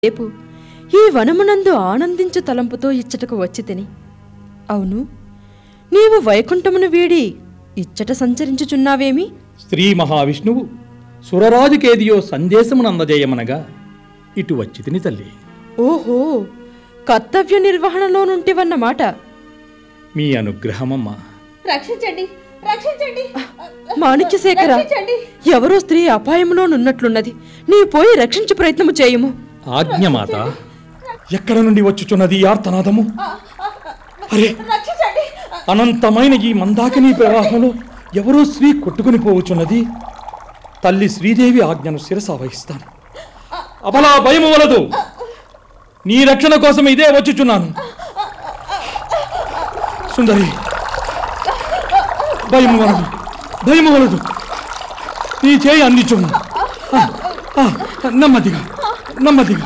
రేపు ఈ వనమునందు ఆనందించు తలంపుతో ఇచ్చటకు వచ్చి తిని అవును నీవు వైకుంఠమును వీడి ఇచ్చట సంచరించుచున్నావేమి శ్రీ మహావిష్ణువు సురరాజుకేదియో సందేశమును అందజేయమనగా ఇటు వచ్చి తిని తల్లి ఓహో కర్తవ్య నిర్వహణలో నుంటివన్నమాట మీ అనుగ్రహమమ్మా రక్షించండి రక్షించండి మాణిక్యశేఖర రక్షించండి ఎవరో స్త్రీ అపాయములోనున్నట్లున్నది నీవు పోయి రక్షించు ప్రయత్నము చేయుము ఆజ్ఞమాత ఎక్కడ నుండి వచ్చుచున్నది ఈ ఆర్తనాదము అరే రక్షించండి అనంతమైన ఈ మందాకిని ప్రవాహంలో ఎవరో స్త్రీ కొట్టుకుని పోవచున్నది తల్లి శ్రీదేవి ఆజ్ఞను శిరస వహిస్తాను అబలా భయము వలదు నీ రక్షణ కోసం ఇదే వచ్చుచున్నాను సుందరి భయము వలదు భయము వలదు నీ చేయి అందించుము ఆ, ఆ, నెమ్మదిగా నెమ్మదిగా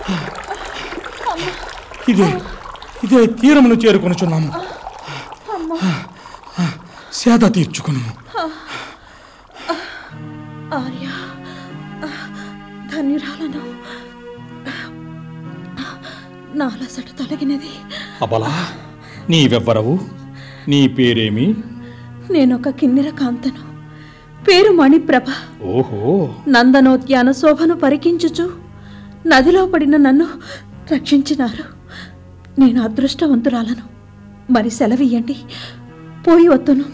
ఇదే ఇదే తీరమును చేరుకొనుచున్నాము సేద తీర్చుకును ఆర్య ధన్యురాలను నా అలసట తొలగినది అబలా నీవెవ్వరవు నీ పేరేమి నేనొక కిన్నెర కాంతను పేరు మణిప్రభ ఓహో నందనోద్యాన శోభను పరికించుచు నదిలో పడిన నన్ను రక్షించినారు నేను అదృష్టవంతురాలను మరి సెలవియ్యండి పోయి వత్తును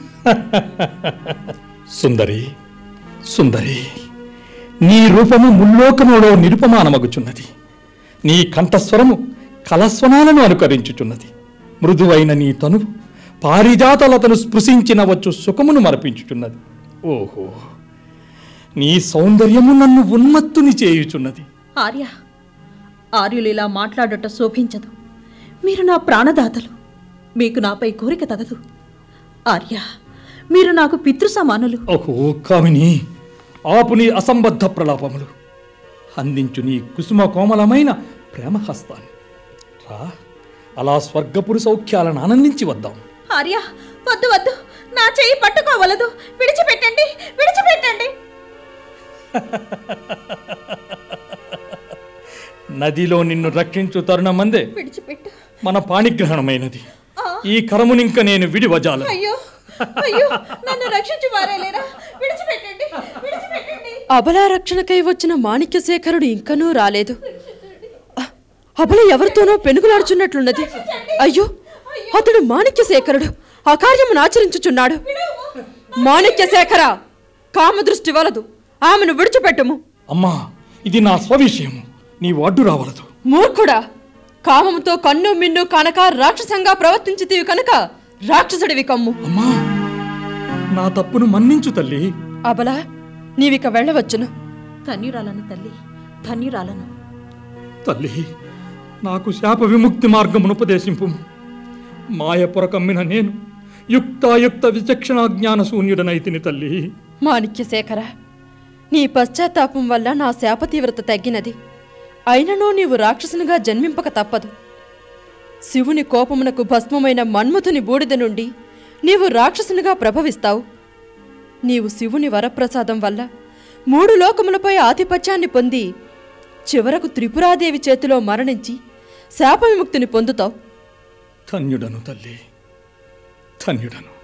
సుందరి సుందరి నీ రూపము ముల్లోకములో నిరుపమానమగుచున్నది నీ కంఠస్వరము కలస్వనాలను అనుకరించుచున్నది మృదువైన నీ తనువు పారిజాతలతను స్పృశించిన వచ్చు సుఖమును మరపించుచున్నది ఓహో నీ సౌందర్యము నన్ను ఉన్మత్తుని చేయుచున్నది ఆర్య ఆర్యులు ఇలా మాట్లాడట శోభించదు మీరు నా ప్రాణదాతలు మీకు నాపై కోరిక తగదు ఆర్య మీరు నాకు పితృ సమానులు ఓహో కామిని ఆపు నీ అసంబద్ధ ప్రలాపములు అందించు నీ కుసుమ కోమలమైన ప్రేమ హస్తాన్ని రా అలా స్వర్గపురు సౌఖ్యాలను ఆనందించి వద్దాం ఆర్య వద్దు వద్దు నా చేయి పట్టుకోవలదు విడిచిపెట్టండి విడిచిపెట్టండి నదిలో నిన్ను రక్షించు తరుణమందే విడిచిపెట్టు మన పాణిగ్రహణమైనది ఈ కరమునింక నేను విడివజాల అయ్యో అయ్యో నన్ను రక్షించి వారేలేరా విడిచిపెట్టండి విడిచిపెట్టండి అబలా రక్షణకై వచ్చిన మాణిక్యశేఖరుడు ఇంకనూ రాలేదు అ- అబల ఎవరితోనో పెనుగులాడుచున్నట్లున్నది అయ్యో అతడు మాణిక్యశేఖరుడు అకార్యమును ఆచరించుచున్నాడు మాణిక్యశేఖర కామదృష్టి వలదు ఆమెను విడిచిపెట్టుము అమ్మా ఇది నా స్వవిషయము నీవు అడ్డు రావలదు మూర్ఖుడా కామముతో కన్ను మిన్ను కనుక రాక్షసంగా ప్రవర్తించితివి కనుక రాక్షసుడివి కమ్ము అమ్మా నా తప్పును మన్నించు తల్లి అబలా నీవిక వెళ్ళవచ్చును ధన్యురాలను తల్లి ధన్యురాలను తల్లి నాకు శాప విముక్తి మార్గమును ఉపదేశింపు మాయ పొరకమ్మిన నేను యుక్తాయుక్త విచక్షణ జ్ఞాన శూన్యుడనైతిని తల్లి మాణిక్యశేఖర నీ పశ్చాత్తాపం వల్ల నా శాప తీవ్రత తగ్గినది అయినను నీవు రాక్షసునిగా జన్మింపక తప్పదు శివుని కోపమునకు భస్మమైన మన్మథుని బూడిద నుండి నీవు రాక్షసునిగా ప్రభవిస్తావు నీవు శివుని వరప్రసాదం వల్ల మూడు లోకములపై ఆధిపత్యాన్ని పొంది చివరకు త్రిపురాదేవి చేతిలో మరణించి శాప విముక్తిని పొందుతావు ధన్యుడను తల్లి ధన్యుడను